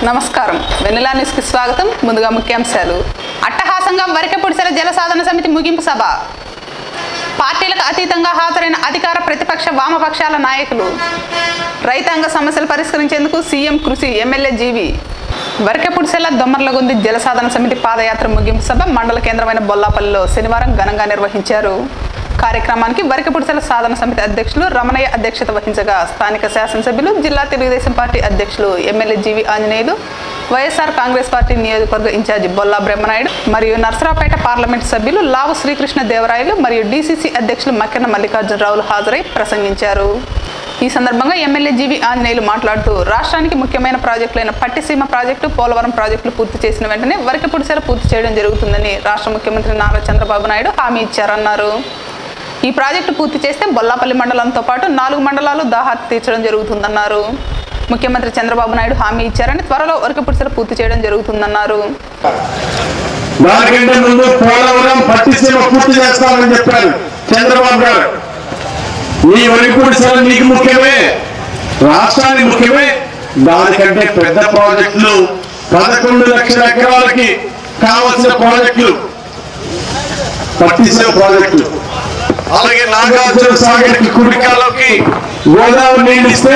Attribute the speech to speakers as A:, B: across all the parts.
A: నమస్కారం వెన్నెలా న్యూస్కి స్వాగతం ముందుగా ముఖ్యాంశాలు అట్టహాసంగా వరకెపుడిసెల జల సాధన సమితి ముగింపు సభ పార్టీలకు అతీతంగా హాజరైన అధికార ప్రతిపక్ష వామపక్షాల నాయకులు రైతాంగ సమస్యలు పరిష్కరించేందుకు సీఎం కృషి ఎమ్మెల్యే జీవి వరకెపుడిసెల దొమ్మర్లగొంది జల సాధన సమితి పాదయాత్ర ముగింపు సభ మండల కేంద్రమైన బొల్లాపల్లిలో శనివారం ఘనంగా నిర్వహించారు కార్యక్రమానికి వరకపుడిసెల సాధన సమితి అధ్యక్షులు రమణయ్య అధ్యక్షత వహించగా స్థానిక శాసనసభ్యులు జిల్లా తెలుగుదేశం పార్టీ అధ్యక్షులు MLA GV Anjaneyulu YSR Congress party నియోజకవర్గ ఇన్ఛార్జి బొల్లా బ్రహ్మనాయుడు మరియు నర్సరావుపేట పార్లమెంట్ సభ్యులు లావు శ్రీకృష్ణ దేవరాయలు మరియు డీసీసీ అధ్యక్షులు మక్కెన మల్లికార్జునరావులు హాజరై ప్రసంగించారు ఈ సందర్భంగా ఎమ్మెల్యే జీవి ఆంజనేయులు మాట్లాడుతూ రాష్ట్రానికి ముఖ్యమైన ప్రాజెక్టులైన పట్టిసీమ ప్రాజెక్టు పోలవరం ప్రాజెక్టులు పూర్తి చేసిన వెంటనే వరకపుడిసెల పూర్తి చేయడం జరుగుతుందని రాష్ట్ర ముఖ్యమంత్రి నారా చంద్రబాబు నాయుడు హామీ ఇచ్చారన్నారు ఈ ప్రాజెక్టు పూర్తి చేస్తే బొల్లాపల్లి మండలంతో పాటు నాలుగు మండలాలు దాహార్తి తీర్చడం జరుగుతుందన్నారు ముఖ్యమంత్రి చంద్రబాబు నాయుడు హామీ ఇచ్చారని త్వరలో వరకపుడిసెల పూర్తి చేయడం జరుగుతుందన్నారు
B: దానికంటే ముందు పోలవరం పట్టిసీమ పూర్తి చేస్తామని చెప్పారు చంద్రబాబు గారు నీ వరిపూడి సెల నీకు ముఖ్యమే రాష్ట్రానికి ముఖ్యమే దానికంటే పెద్ద ప్రాజెక్టులు పదకొండు లక్షల ఎకరాలకి కావలసిన ప్రాజెక్టులు పట్టిసీమ ప్రాజెక్టులు అలాగే నాగార్జున సాగర్ కి కుడికాలకి గోదావరి నీళ్ళు ఇస్తే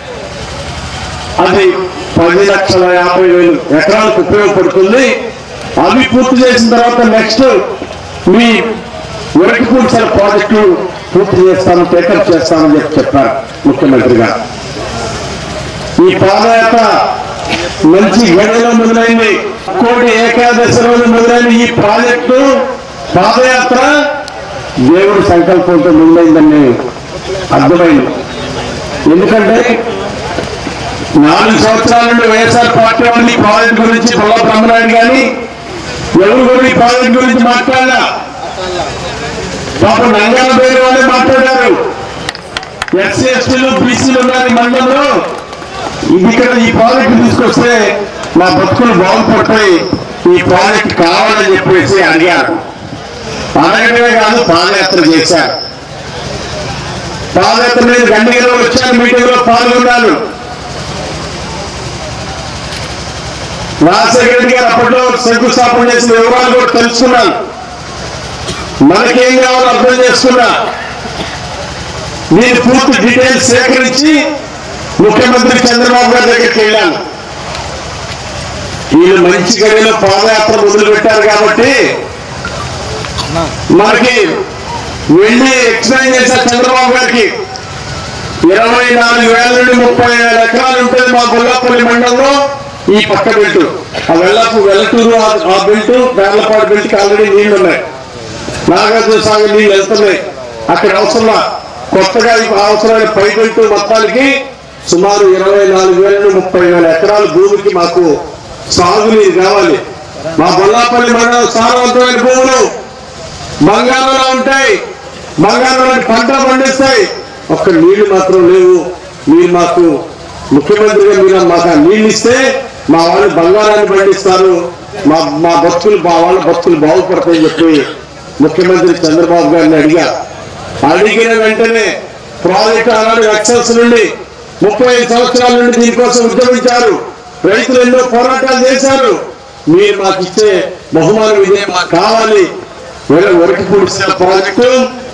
B: అది పది లక్షల యాభై వేలు ఎకరాలకు ఉపయోగపడుతుంది అవి పూర్తి చేసిన తర్వాత నెక్స్ట్ మీ ఉరకపూడిసల ప్రాజెక్టు పూర్తి చేస్తాను టేకప్ చేస్తామని చెప్పి చెప్పారు ముఖ్యమంత్రి గారు ఈ పాదయాత్ర మంచి గడిలో మొదలైంది కోటి ఏకాదశి రోజు మొదలైన ఈ ప్రాజెక్టు పాదయాత్ర దేవుడి సంకల్పంతో మొదలైందని అర్థమైంది ఎందుకంటే నాలుగు సంవత్సరాల నుండి వైఎస్ఆర్ పార్టీ వాళ్ళు ఈ ప్రాజెక్ట్ గురించి పొల్ల బ్రహ్మనాయుడు కానీ ఎవరు కూడా ఈ ప్రాజెక్ట్ గురించి మాట్లాడలా పాప నంగాల పేరు వాళ్ళే మాట్లాడారు ఎస్సీ ఎస్టీలు బీసీలు ఉన్నారు ఈ మండలంలో ఇది ఇక్కడ ఈ ప్రాజెక్ట్ తీసుకొస్తే మా బతుకులు బాగుపడతాయి ఈ ప్రాజెక్ట్ కావాలని చెప్పేసి అడిగారు అడగడమే కాదు పాదయాత్ర చేశారు పాదయాత్ర మీద గండిగలో వచ్చాను మీటింగ్ లో పాల్గొన్నాను రాజశేఖర రెడ్డి గారు అప్పట్లో శంకుస్థాపన చేసిన వివరాలు కూడా తెలుసుకున్నాను మనకేం కావాలో అర్థం చేసుకున్నా నేను పూర్తి డీటెయిల్స్ సేకరించి ముఖ్యమంత్రి చంద్రబాబు గారి దగ్గరికి వెళ్ళాను వీళ్ళు మంచి గడిలో పాదయాత్ర మొదలు పెట్టారు కాబట్టి మనకి వెళ్ళి ఎక్స్ప్లెయిన్ చేశారు చంద్రబాబు గారికి ఇరవై నాలుగు వేల నుండి ముప్పై వేల ఎకరాలు ఉంటుంది మా గొల్లాపల్లి మండలంలో ఈ పక్క బెల్ట్ ఆ వెళ్ళపు వెల్లటూరు ఆ- ఆ బెల్ట్ పేర్లపాడు బెల్ట్కి ఆల్రెడీ నీళ్లు ఉన్నాయి నాగార్జున సాగర్ నీళ్ళు వెళ్తున్నాయి అక్కడ అవసరం కొత్తగా ఇప్పుడు అవసరమైన పై బెల్ట్ మొత్తానికి సుమారు ఇరవై నాలుగు వేల నుండి ముప్పై వేల ఎకరాల భూమికి మాకు సాగునీరు కావాలి మా బొల్లాపల్లి మండలం సారవంతమైన భూములు బంగారంలో ఉంటాయి బంగారంలో పంట పండిస్తాయి ఒక్క నీళ్లు మాత్రం లేవు మీరు మాకు ముఖ్యమంత్రిగా మీరు మాకు ఆ నీళ్ళు ఇస్తే మా వాళ్ళు బంగారాన్ని పండిస్తారు మా మా భక్తులు మా వాళ్ళ భక్తులు బాగుపడతాయని చెప్పి ముఖ్యమంత్రి చంద్రబాబు గారిని అడిగా అడిగిన వెంటనే ప్రాజెక్టు ఆనాడు ఎక్సెల్స్ నుండి ముప్పై ఐదు సంవత్సరాల నుండి దీనికోసం ఉద్యమించారు రైతులు ఎన్నో పోరాటాలు చేశారు మీరు మాకు ఇచ్చే బహుమానం ఇదే మాకు కావాలి వీళ్ళ వరకు పూడిసిన ప్రాజెక్టు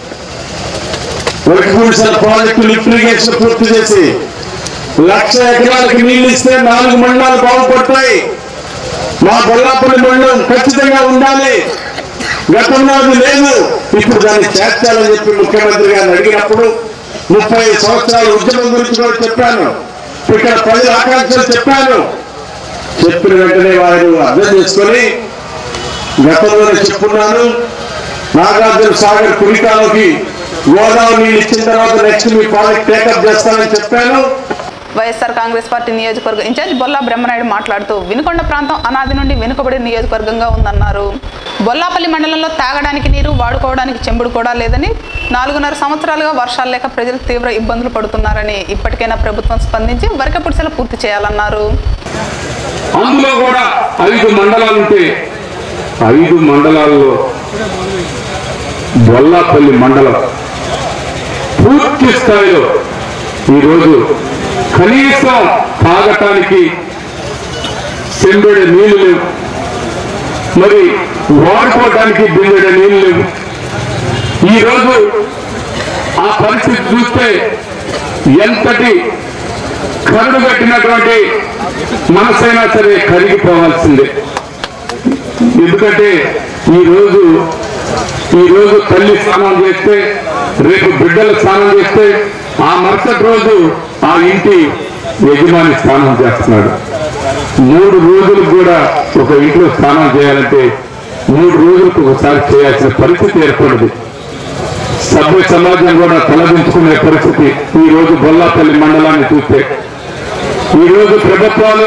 B: వరకు పూడిసిన ప్రాజెక్టు లిఫ్ట్ ఇరిగేషన్ పూర్తి చేసి లక్ష ఎకరాలకు నీళ్లు ఇస్తే నాలుగు మండలాలు బాగుపడతాయి మా బొల్లాపల్లి మండలం ఖచ్చితంగా ఉండాలి గతంలో అది లేదు ఇప్పుడు దాన్ని చేర్చాలని చెప్పి ముఖ్యమంత్రి గారిని అడిగినప్పుడు ముప్పై ఐదు సంవత్సరాల ఉద్యమం గురించి కూడా చెప్పాను ఇక్కడ ప్రజల ఆకాంక్షలు చెప్పాను చెప్పిన వెంటనే వారు అర్థం చేసుకొని గతంలోనే చెప్పున్నాను నాగార్జున సాగర్ కుడికాలోకి గోదావరి నీళ్ళు ఇచ్చిన తర్వాత నెక్స్ట్ మీ ప్రాజెక్ట్ టేకప్ చేస్తానని చెప్పాను
A: వైఎస్ఆర్ కాంగ్రెస్ పార్టీ నియోజకవర్గ ఇన్ఛార్జ్ బొల్లా బ్రహ్మనాయుడు మాట్లాడుతూ వినుకొండ ప్రాంతం అనాది నుండి వెనుకబడి నియోజకవర్గంగా ఉందన్నారు బొల్లాపల్లి మండలంలో తాగడానికి నీరు వాడుకోవడానికి చెంబుడు కూడా లేదని నాలుగున్నర సంవత్సరాలుగా వర్షాలు లేక ప్రజలు తీవ్ర ఇబ్బందులు పడుతున్నారని ఇప్పటికైనా ప్రభుత్వం స్పందించి వరకపుడిసెలు పూర్తి చేయాలన్నారు
C: అందులో కూడా ఐదు మండలాలు ఉంటే ఐదు మండలాల్లో బొల్లాపల్లి మండలం పూర్తి స్థాయిలో ఈరోజు కనీసం తాగటానికి చెంబెడ నీళ్లు లేవు మరి వాడుకోవడానికి బిందెడ నీళ్లు లేవు ఈ రోజు ఆ పరిస్థితి చూస్తే ఎంతటి కరుడు కట్టినటువంటి మనసైనా సరే కరిగిపోవాల్సిందే ఎందుకంటే ఈ రోజు ఈ రోజు తల్లి స్నానం చేస్తే రేపు బిడ్డలు స్నానం చేస్తే ఆ మరుసటి రోజు ఆ ఇంటి యజమాని స్నానం చేస్తున్నాడు మూడు రోజులు కూడా ఒక ఇంట్లో స్నానం చేయాలంటే మూడు రోజులకు ఒకసారి చేయాల్సిన పరిస్థితి ఏర్పడింది సభ్య సమాజం కూడా తలదించుకునే పరిస్థితి ఈ రోజు బొల్లాపల్లి మండలాన్ని చూస్తే ఈ రోజు ప్రభుత్వాలు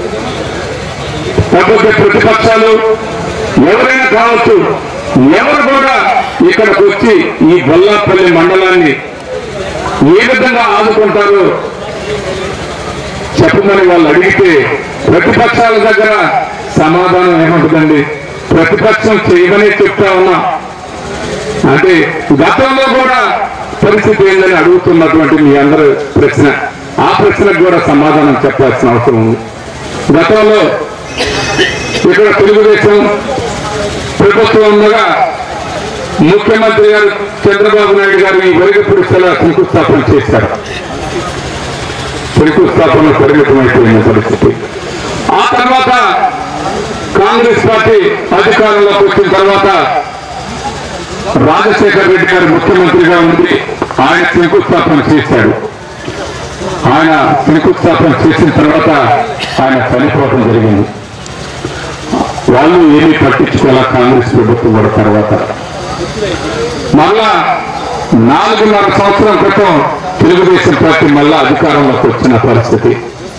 C: లేకపోతే ప్రతిపక్షాలు ఎవరైనా కావచ్చు ఎవరు కూడా ఇక్కడికి వచ్చి ఈ బొల్లాపల్లి మండలాన్ని ఏ విధంగా ఆదుకుంటారో చెప్పమని వాళ్ళు అడిగితే ప్రతిపక్షాల దగ్గర సమాధానం ఏముంటుందండి ప్రతిపక్షం చేయమని చెప్తా ఉన్నా అంటే గతంలో కూడా పరిస్థితి ఏందని అడుగుతున్నటువంటి మీ అందరి ప్రశ్న ఆ ప్రశ్నకు కూడా సమాధానం చెప్పాల్సిన అవసరం ఉంది గతంలో ఇక్కడ తెలుగుదేశం ప్రభుత్వం ఉండగా ముఖ్యమంత్రి గారు చంద్రబాబు నాయుడు గారు ఈ వెలుగుపూడి స్థల శంకుస్థాపన చేశారు శంకుస్థాపన పరిమితమైపోయిన పరిస్థితి ఆ తర్వాత కాంగ్రెస్ పార్టీ అధికారంలోకి వచ్చిన తర్వాత రాజశేఖర రెడ్డి గారు ముఖ్యమంత్రిగా ఉండి ఆయన శంకుస్థాపన చేశాడు ఆయన శంకుస్థాపన చేసిన తర్వాత ఆయన చనిపోవడం జరిగింది వాళ్ళు ఏమీ పట్టించుకోవాల కాంగ్రెస్ ప్రభుత్వం కూడా తర్వాత మళ్ళా నాలుగున్నర సంవత్సరం క్రితం తెలుగుదేశం పార్టీ మళ్ళా అధికారంలోకి వచ్చిన పరిస్థితి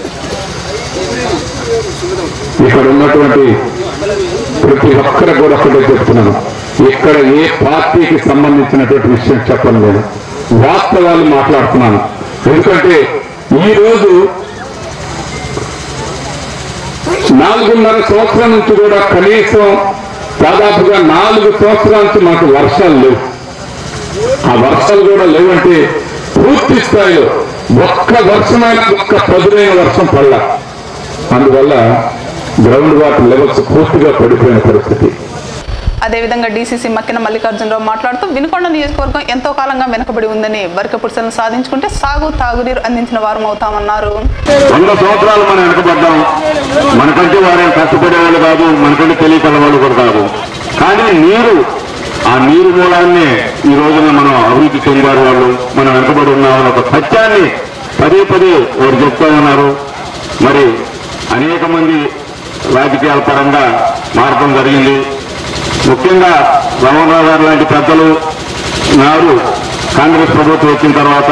C: ఇక్కడ ఉన్నటువంటి ప్రతి ఒక్కరు కూడా ఒకటే చెప్తున్నాను ఇక్కడ ఏ పార్టీకి సంబంధించినటువంటి విషయం చెప్పను నేను వాస్తవాలు మాట్లాడుతున్నాను ఎందుకంటే ఈ రోజు నాలుగున్నర సంవత్సరం నుంచి కూడా కనీసం దాదాపుగా నాలుగు సంవత్సరాల నుంచి మాకు వర్షాలు లేవు ఆ వర్షాలు కూడా లేవంటే పూర్తి స్థాయిలో ఒక్క వర్షమైన ఒక్క పదునైన వర్షం పడల అందువల్ల గ్రౌండ్ వాటర్ లెవెల్స్ పూర్తిగా పడిపోయిన పరిస్థితి
A: అదేవిధంగా డీసీసీ మక్కిన మల్లికార్జునరావు మాట్లాడుతూ వినుకొండ నియోజకవర్గం ఎంతో కాలంగా వెనుకబడి ఉందని వరిక పురుషులను సాధించుకుంటే సాగు తాగునీరు అందించిన వారం అవుతామన్నారు
C: వంద సంవత్సరాలు మనం వెనకబడ్డాం మనకంటే వారేం కష్టపడేవాళ్ళు కాదు మనకంటే తెలియకల వాళ్ళు కూడా కాదు కానీ నీరు ఆ నీరు మూలాన్నే ఈ రోజున మనం అభివృద్ధి చెందారు వాళ్ళు మనం వెనకబడి ఉన్నామని ఒక సత్యాన్ని పదే పదే వారు చెప్తా ఉన్నారు మరి అనేక మంది రాజకీయాల పరంగా మారడం జరిగింది ముఖ్యంగా రమణరావు గారు లాంటి పెద్దలు నాడు కాంగ్రెస్ ప్రభుత్వం వచ్చిన తర్వాత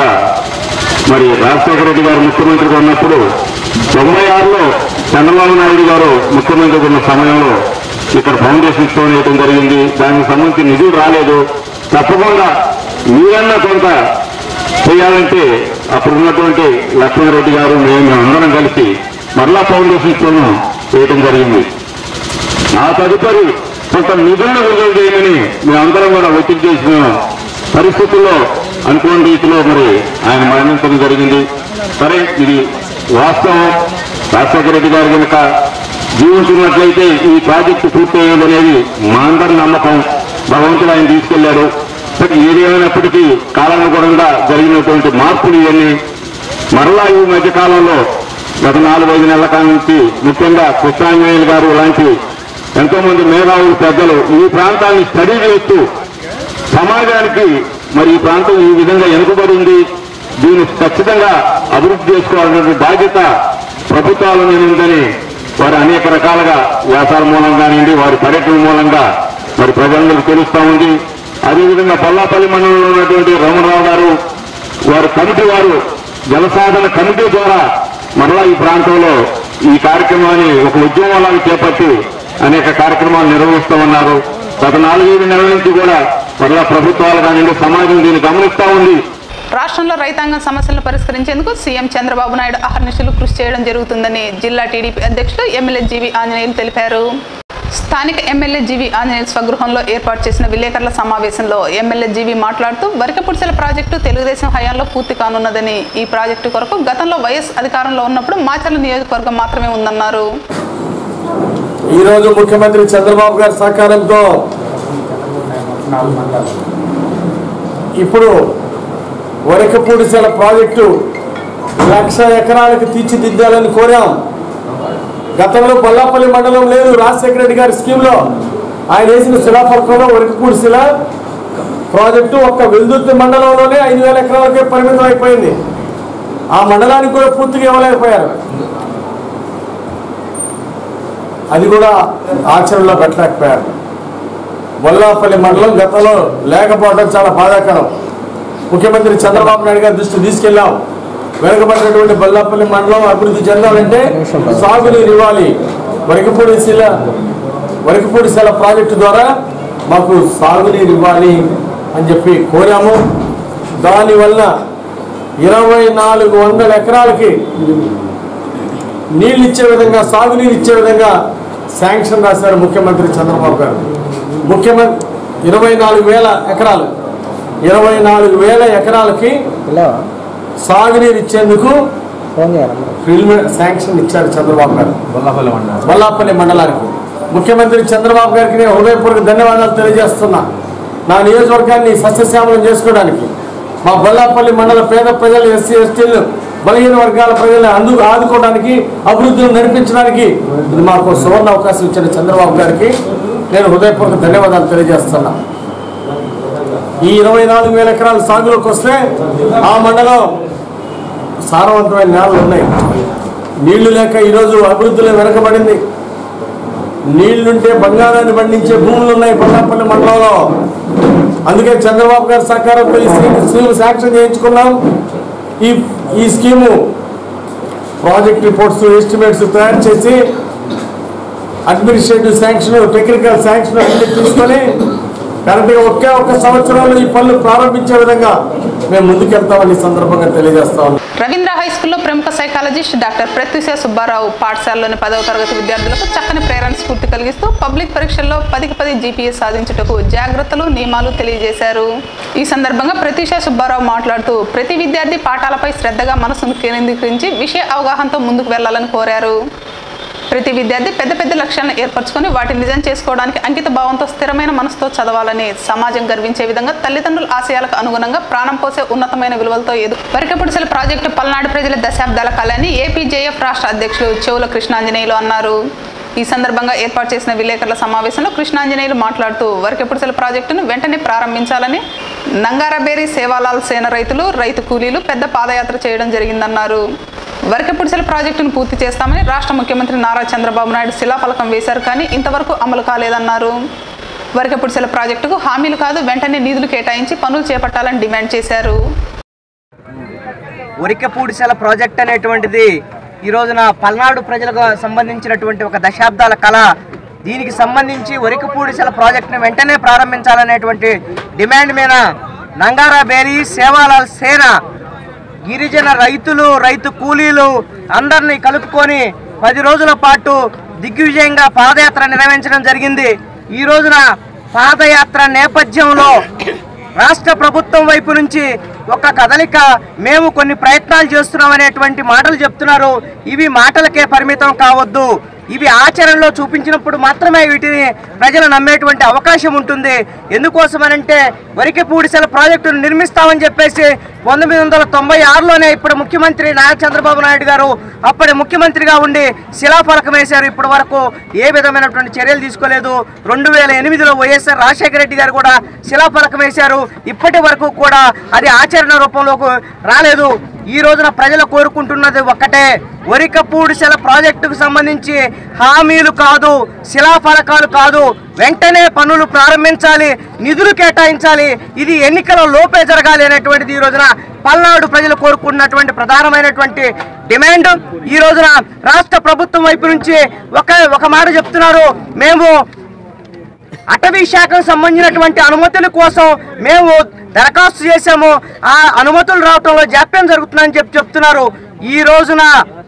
C: మరి రాజశేఖర రెడ్డి గారు ముఖ్యమంత్రిగా ఉన్నప్పుడు తొంభై ఆరులో చంద్రబాబు నాయుడు గారు ముఖ్యమంత్రిగా ఉన్న సమయంలో ఇక్కడ ఫౌండేషన్ స్టోన్ వేయడం జరిగింది దానికి సంబంధించి నిధులు రాలేదు తప్పకుండా మీరన్నా కొంత చేయాలంటే అప్పుడు ఉన్నటువంటి లక్ష్మణరెడ్డి గారు మేము అందరం కలిసి మరలా ఫౌండేషన్ స్టోన్ వేయడం జరిగింది ఆ తదుపరి కొంత నిధులను విడుదల చేయమని మేమందరం కూడా ఒత్తిడి చేసిన పరిస్థితుల్లో అనుకోని రీతిలో మరి ఆయన మరణించడం జరిగింది సరే ఇది వాస్తవం రాజశేఖర రెడ్డి గారు కనుక జీవించినట్లయితే ఈ ప్రాజెక్టు పూర్తయ్యేదనేది మా అందరి నమ్మకం భగవంతుడు ఆయన తీసుకెళ్లాడు సరే ఏది ఏమైనప్పటికీ కాలానుగుణంగా జరిగినటువంటి మార్పులు ఇవన్నీ మరలా ఈ మధ్య కాలంలో గత నాలుగైదు నెలల కాలం నుంచి ముఖ్యంగా కృష్ణాంజనేయులు గారు లాంటి ఎంతో మంది మేధావులు పెద్దలు ఈ ప్రాంతాన్ని స్టడీ చేస్తూ సమాజానికి మరి ఈ ప్రాంతం ఈ విధంగా వెనుకబడి ఉంది దీన్ని ఖచ్చితంగా అభివృద్ధి చేసుకోవాలనే బాధ్యత ప్రభుత్వాల మీద ఉందని వారు అనేక రకాలుగా వ్యాసాల మూలంగా కానివ్వండి వారి పర్యటన మూలంగా మరి ప్రజలకు తెలుస్తా ఉంది అదేవిధంగా పల్లాపల్లి మండలంలో ఉన్నటువంటి రమణరావు గారు వారి కమిటీ వారు జలసాధన కమిటీ ద్వారా మరలా ఈ ప్రాంతంలో ఈ కార్యక్రమాన్ని ఒక ఉద్యమంలాగా చేపట్టి అనేక కార్యక్రమాలు నిర్వహిస్తూ ఉన్నారు గత నాలుగైదు నెలల నుంచి కూడా మరలా ప్రభుత్వాలు కానివ్వండి సమాజం దీన్ని గమనిస్తా ఉంది
A: రాష్ట్రంలో రైతాంగం సమస్యలను పరిష్కరించేందుకు సీఎం చంద్రబాబు నాయుడు అహర్నిశలు కృషి చేయడం జరుగుతుందని జిల్లా టీడీపీ అధ్యక్షులు ఎమ్మెల్యే జీవి ఆంజనేయులు తెలిపారు స్థానిక ఎమ్మెల్యే జీవి ఆంజనేయులు స్వగృహంలో ఏర్పాటు చేసిన విలేకరుల సమావేశంలో ఎమ్మెల్యే జీవి మాట్లాడుతూ వరికపుడిసెల ప్రాజెక్టు తెలుగుదేశం హయాంలో పూర్తి కానున్నదని ఈ ప్రాజెక్టు కొరకు గతంలో వైఎస్ అధికారంలో ఉన్నప్పుడు మాచర్ల నియోజకవర్గం మాత్రమే ఉందన్నారు
D: ఈరోజు ముఖ్యమంత్రి చంద్రబాబు గారి సహకారంతో ఇప్పుడు వరకపూడిసెల ప్రాజెక్టు లక్ష ఎకరాలకు తీర్చిదిద్దాలని కోరాం గతంలో బొల్లాపల్లి మండలం లేదు రాజశేఖర రెడ్డి గారి స్కీమ్లో ఆయన వేసిన శిలాఫలకంలో వరకపూడిశిల ప్రాజెక్టు ఒక్క వెల్దుర్తి మండలంలోనే ఐదు వేల ఎకరాలకే పరిమితం అయిపోయింది ఆ మండలానికి కూడా పూర్తిగా ఇవ్వలేకపోయారు అది కూడా ఆచరణలో పెట్టలేకపోయారు బొల్లాపల్లి మండలం గతంలో లేకపోవడం చాలా బాధాకరం ముఖ్యమంత్రి చంద్రబాబు నాయుడు గారి దృష్టి తీసుకెళ్ళాం వెనుకబడినటువంటి బొల్లాపల్లి మండలం అభివృద్ధి చెందాలంటే సాగునీరు ఇవ్వాలి వరకపూడి శిల వరకపూడి శిల ప్రాజెక్టు ద్వారా మాకు సాగునీరు ఇవ్వాలి అని చెప్పి కోరాము దానివల్ల ఇరవై నాలుగు వందల ఎకరాలకి నీళ్ళు ఇచ్చే విధంగా సాగునీరు ఇచ్చే విధంగా శాంక్షన్ రాశారు ముఖ్యమంత్రి చంద్రబాబు గారు ముఖ్యమంత్రి ఇరవై నాలుగు వేల ఎకరాలు ఇరవై నాలుగు వేల ఎకరాలకి సాగునీరు ఇచ్చేందుకు ఫిల్మ్ శాంక్షన్ ఇచ్చారు చంద్రబాబు గారు వల్లాపల్లి మండలానికి ముఖ్యమంత్రి చంద్రబాబు గారికి నేను హృదయపూర్వక ధన్యవాదాలు తెలియజేస్తున్నా నా నియోజకవర్గాన్ని సస్యశ్యామలం చేసుకోవడానికి మా బొల్లాపల్లి మండల పేద ప్రజలు ఎస్సీ ఎస్టీలు బలహీన వర్గాల ప్రజలను అందు ఆదుకోవడానికి అభివృద్ధిని నడిపించడానికి ఇది మాకు సువర్ణ అవకాశం ఇచ్చిన చంద్రబాబు గారికి నేను హృదయపూర్వక ధన్యవాదాలు తెలియజేస్తున్నా ఈ ఇరవై నాలుగు వేల ఎకరాల సాగులోకి వస్తే ఆ మండలం సారవంతమైన నేలలు ఉన్నాయి నీళ్లు లేక ఈరోజు అభివృద్ధిలో వెనకబడింది నీళ్లుంటే బంగారాన్ని పండించే భూములు ఉన్నాయి బొల్లాపల్లి మండలంలో అందుకే చంద్రబాబు గారి సహకారంతో ఈ స్కీమ్ స్కీమ్ శాంక్షన్ చేయించుకున్నాం ఈ ఈ స్కీము ప్రాజెక్ట్ రిపోర్ట్స్ ఎస్టిమేట్స్ తయారు చేసి అడ్మినిస్ట్రేటివ్ శాంక్షన్ టెక్నికల్ శాంక్షన్ అన్ని తీసుకొని కరెక్ట్గా ఒకే ఒక్క సంవత్సరంలో ఈ పనులు ప్రారంభించే విధంగా మేము ముందుకెళ్తామని ఈ సందర్భంగా తెలియజేస్తాం
A: రవీంద్ర హై స్కూల్లో ప్రముఖ సైకాలజిస్ట్ డాక్టర్ ప్రత్యూష సుబ్బారావు పాఠశాలలోని పదవ తరగతి విద్యార్థులకు చక్కని ప్రేరణ స్ఫూర్తి కలిగిస్తూ పబ్లిక్ పరీక్షల్లో పదికి పది జీపీఎస్ సాధించుటకు జాగ్రత్తలు నియమాలు తెలియజేశారు ఈ సందర్భంగా ప్రత్యూష సుబ్బారావు మాట్లాడుతూ ప్రతి విద్యార్థి పాఠాలపై శ్రద్ధగా మనసును కేంద్రీకరించి విషయ అవగాహనతో ముందుకు వెళ్లాలని కోరారు ప్రతి విద్యార్థి పెద్ద పెద్ద లక్ష్యాలను ఏర్పరచుకొని వాటిని నిజం చేసుకోవడానికి అంకిత భావంతో స్థిరమైన మనసుతో చదవాలని సమాజం గర్వించే విధంగా తల్లిదండ్రుల ఆశయాలకు అనుగుణంగా ప్రాణం పోసే ఉన్నతమైన విలువలతో ఎదు వరికపుడిసెల ప్రాజెక్టు పల్నాడు ప్రజల దశాబ్దాల కళని ఏపీజేఎఫ్ రాష్ట్ర అధ్యక్షులు చెవుల కృష్ణాంజనేయులు అన్నారు ఈ సందర్భంగా ఏర్పాటు చేసిన విలేకరుల సమావేశంలో కృష్ణాంజనేయులు మాట్లాడుతూ వరకెపుడిసెల ప్రాజెక్టును వెంటనే ప్రారంభించాలని నంగారబేరి సేవాలాల్ సేన రైతులు రైతు కూలీలు పెద్ద పాదయాత్ర చేయడం జరిగిందన్నారు వరకపుడిసెల ప్రాజెక్టును పూర్తి చేస్తామని రాష్ట్ర ముఖ్యమంత్రి నారా చంద్రబాబు నాయుడు శిలాఫలకం వేశారు కానీ ఇంతవరకు అమలు కాలేదన్నారు వరకపుడిసెల ప్రాజెక్టుకు హామీలు కాదు వెంటనే నిధులు కేటాయించి పనులు చేపట్టాలని డిమాండ్ చేశారు
E: ఉరికపూడిసెల ప్రాజెక్ట్ అనేటువంటిది ఈ రోజున పల్నాడు ప్రజలకు సంబంధించినటువంటి ఒక దశాబ్దాల కళ దీనికి సంబంధించి ఒరికపూడిసెల ప్రాజెక్టును వెంటనే ప్రారంభించాలనేటువంటి డిమాండ్ మీద నంగారా బేరీ సేవాలాల్ సేన గిరిజన రైతులు రైతు కూలీలు అందరినీ కలుపుకొని పది రోజుల పాటు దిగ్విజయంగా పాదయాత్ర నిర్వహించడం జరిగింది ఈ రోజున పాదయాత్ర నేపథ్యంలో రాష్ట్ర ప్రభుత్వం వైపు నుంచి ఒక కదలిక మేము కొన్ని ప్రయత్నాలు చేస్తున్నాం అనేటువంటి మాటలు చెప్తున్నారు ఇవి మాటలకే పరిమితం కావద్దు ఇవి ఆచరణలో చూపించినప్పుడు మాత్రమే వీటిని ప్రజలు నమ్మేటువంటి అవకాశం ఉంటుంది ఎందుకోసమనంటే వరికి పూడిసెల ప్రాజెక్టును నిర్మిస్తామని చెప్పేసి పంతొమ్మిది వందల తొంభై ఆరులోనే ఇప్పుడు ముఖ్యమంత్రి నారా చంద్రబాబు నాయుడు గారు అప్పటి ముఖ్యమంత్రిగా ఉండి శిలాఫలకం వేశారు ఇప్పటి వరకు ఏ విధమైనటువంటి చర్యలు తీసుకోలేదు రెండు వేల ఎనిమిదిలో వైఎస్ఆర్ రాజశేఖర రెడ్డి గారు కూడా శిలాఫలకం వేశారు ఇప్పటి వరకు కూడా అది ఆచరణ రూపంలోకి రాలేదు ఈ రోజున ప్రజలు కోరుకుంటున్నది ఒక్కటే వరికపూడిసెల ప్రాజెక్టుకు సంబంధించి హామీలు కాదు శిలాఫలకాలు కాదు వెంటనే పనులు ప్రారంభించాలి నిధులు కేటాయించాలి ఇది ఎన్నికల లోపే జరగాలి అనేటువంటిది ఈ రోజున పల్నాడు ప్రజలు కోరుకున్నటువంటి ప్రధానమైనటువంటి డిమాండ్ ఈ రోజున రాష్ట్ర ప్రభుత్వం వైపు నుంచి ఒక ఒక మాట చెప్తున్నారు మేము అటవీ శాఖకు సంబంధించినటువంటి అనుమతుల కోసం మేము దరఖాస్తు చేశాము ఆ అనుమతులు రావటంలో జాప్యం జరుగుతుందని చెప్పి చెప్తున్నారు ఈ రోజున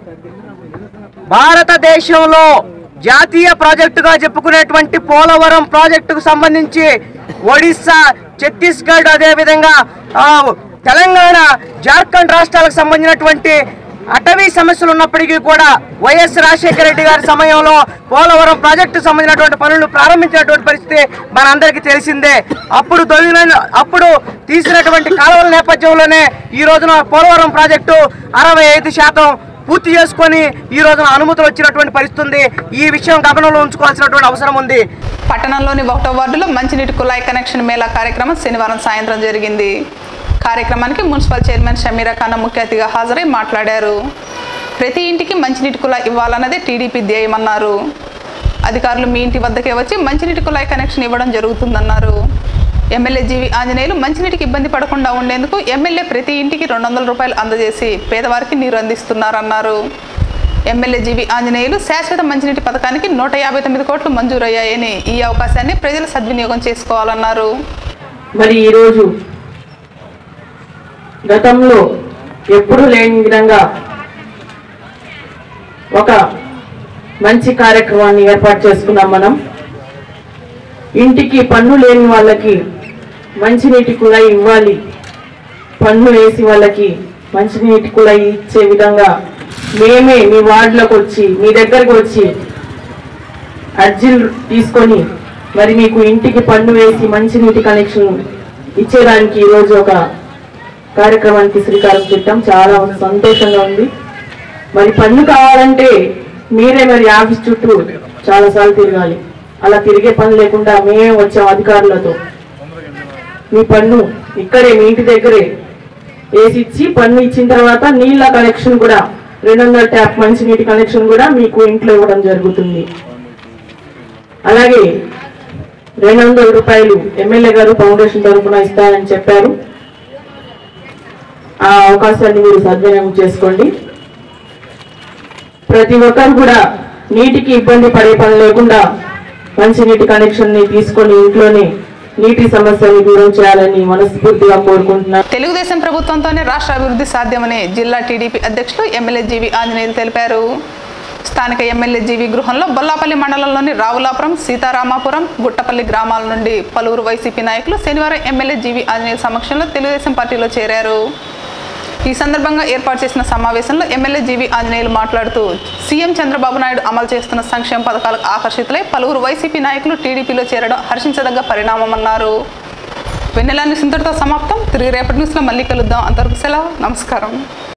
E: భారతదేశంలో జాతీయ ప్రాజెక్టుగా చెప్పుకునేటువంటి పోలవరం ప్రాజెక్టుకు సంబంధించి ఒడిస్సా ఛత్తీస్గఢ్ అదేవిధంగా ఆ, తెలంగాణ జార్ఖండ్ రాష్ట్రాలకు సంబంధించినటువంటి అటవీ సమస్యలు ఉన్నప్పటికీ కూడా వైఎస్ రాజశేఖర రెడ్డి గారి సమయంలో పోలవరం ప్రాజెక్టు సంబంధించినటువంటి పనులు ప్రారంభించినటువంటి పరిస్థితి మనందరికీ తెలిసిందే అప్పుడు దొరికిన అప్పుడు తీసినటువంటి కాలువల నేపథ్యంలోనే ఈ రోజున పోలవరం ప్రాజెక్టు అరవై ఐదు శాతం పూర్తి చేసుకొని ఈ రోజున అనుమతులు వచ్చినటువంటి పరిస్థితి ఉంది ఈ విషయం గమనంలో ఉంచుకోవాల్సినటువంటి అవసరం ఉంది
A: పట్టణంలోని ఒకటో వార్డులో మంచినీటి కుళాయి కనెక్షన్ మేళా కార్యక్రమం శనివారం సాయంత్రం జరిగింది కార్యక్రమానికి మున్సిపల్ చైర్మన్ షమీరా ఖాన్ ముఖ్య అతిథిగా హాజరై మాట్లాడారు ప్రతి ఇంటికి మంచినీటి కుళాయి ఇవ్వాలన్నదే టీడీపీ ధ్యేయమన్నారు అధికారులు మీ ఇంటి వద్దకే వచ్చి మంచినీటి కుళాయి కనెక్షన్ ఇవ్వడం జరుగుతుందన్నారు ఎమ్మెల్యే జీవి ఆంజనేయులు మంచినీటికి ఇబ్బంది పడకుండా ఉండేందుకు ఎమ్మెల్యే ప్రతి ఇంటికి రెండు వందల రూపాయలు అందజేసి పేదవారికి నీరు అందిస్తున్నారన్నారు ఎమ్మెల్యే జీవి ఆంజనేయులు శాశ్వత మంచినీటి పథకానికి నూట యాభై తొమ్మిది కోట్లు మంజూరయ్యాయని ఈ అవకాశాన్ని ప్రజలు సద్వినియోగం చేసుకోవాలన్నారు
F: మరి ఈరోజు గతంలో ఎప్పుడూ లేని విధంగా ఒక మంచి కార్యక్రమాన్ని ఏర్పాటు చేసుకున్నాం మనం ఇంటికి పన్ను లేని వాళ్ళకి మంచినీటి కూడా ఇవ్వాలి పన్ను వేసి వాళ్ళకి మంచినీటి కూడా ఇచ్చే విధంగా మేమే మీ వార్డులకు వచ్చి మీ దగ్గరకు వచ్చి అర్జీలు తీసుకొని మరి మీకు ఇంటికి పన్ను వేసి మంచినీటి కనెక్షన్ ఇచ్చేదానికి ఈరోజు ఒక కార్యక్రమానికి శ్రీకారం చుట్టాం చాలా సంతోషంగా ఉంది మరి పన్ను కావాలంటే మీరే మరి ఆఫీస్ చుట్టూ చాలాసార్లు తిరగాలి అలా తిరిగే పని లేకుండా మేమే వచ్చాం అధికారులతో మీ పన్ను ఇక్కడే మీ ఇంటి దగ్గరే వేసి ఇచ్చి పన్ను ఇచ్చిన తర్వాత నీళ్ళ కనెక్షన్ కూడా రెండు వందల ట్యాప్ మంచినీటి కనెక్షన్ కూడా మీకు ఇంట్లో ఇవ్వడం జరుగుతుంది అలాగే రెండు వందల రూపాయలు ఎమ్మెల్యే గారు ఫౌండేషన్ తరఫున ఇస్తారని చెప్పారు ఆ అవకాశాన్ని మీరు సద్వినియోగం చేసుకోండి ప్రతి ఒక్కరు కూడా నీటికి ఇబ్బంది పడే పని లేకుండా మంచినీటి కనెక్షన్ ని తీసుకొని ఇంట్లోనే నీటి సమస్యని దూరం చేయాలని మనస్ఫూర్తిగా కోరుకుంటున్నాను
A: తెలుగుదేశం ప్రభుత్వంతోనే రాష్ట్ర అభివృద్ధి సాధ్యమని జిల్లా టీడీపీ అధ్యక్షులు ఎమ్మెల్యే జీవి ఆంజనేయులు తెలిపారు స్థానిక ఎమ్మెల్యే జీవి గృహంలో బొల్లాపల్లి మండలంలోని రావులాపురం సీతారామాపురం గుట్టపల్లి గ్రామాల నుండి పలువురు వైసీపీ నాయకులు శనివారం ఎమ్మెల్యే జీవి ఆంజనేయుల సమక్షంలో తెలుగుదేశం పార్టీలో చేరారు ఈ సందర్భంగా ఏర్పాటు చేసిన సమావేశంలో ఎమ్మెల్యే జీవి ఆంజనేయులు మాట్లాడుతూ సీఎం చంద్రబాబు నాయుడు అమలు చేస్తున్న సంక్షేమ పథకాలకు ఆకర్షితులై పలువురు వైసీపీ నాయకులు టీడీపీలో చేరడం హర్షించదగ్గ పరిణామమన్నారు వెన్నెల న్యూస్ ఇంతటితో సమాప్తం తిరిగి రేపటి న్యూస్లో మళ్ళీ కలుద్దాం అంతవరకు సెలవు నమస్కారం